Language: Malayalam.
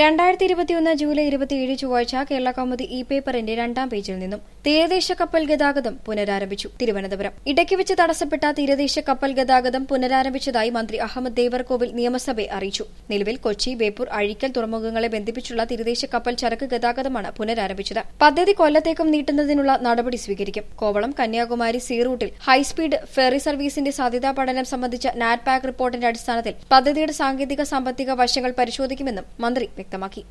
രണ്ടായിരത്തി ഇരുപത്തിയൊന്ന് ജൂലൈ ഇരുപത്തിയേഴ് ചൊവ്വാഴ്ച കേരള കൗമുദി ഇ പേപ്പറിന്റെ രണ്ടാം പേജിൽ നിന്നും തീരദേശ കപ്പൽ ഗതാഗതം പുനരാരംഭിച്ചു തിരുവനന്തപുരം ഇടയ്ക്ക് വെച്ച് തടസ്സപ്പെട്ട തീരദേശ കപ്പൽ ഗതാഗതം പുനരാരംഭിച്ചതായി മന്ത്രി അഹമ്മദ് ദേവർകോവിൽ നിയമസഭയെ അറിയിച്ചു നിലവിൽ കൊച്ചി ബേപ്പൂർ അഴീക്കൽ തുറമുഖങ്ങളെ ബന്ധിപ്പിച്ചുള്ള തീരദേശ കപ്പൽ ചരക്ക് ഗതാഗതമാണ് പുനരാരംഭിച്ചത് പദ്ധതി കൊല്ലത്തേക്കും നീട്ടുന്നതിനുള്ള നടപടി സ്വീകരിക്കും കോവളം കന്യാകുമാരി സീ റൂട്ടിൽ ഹൈസ്പീഡ് ഫെറി സർവീസിന്റെ സാധ്യതാ പഠനം സംബന്ധിച്ച നാറ്റ്പാക് റിപ്പോർട്ടിന്റെ അടിസ്ഥാനത്തിൽ പദ്ധതിയുടെ സാങ്കേതിക സാമ്പത്തിക വശങ്ങൾ പരിശോധിക്കുമെന്നും മന്ത്രി വ്യക്തമാക്കി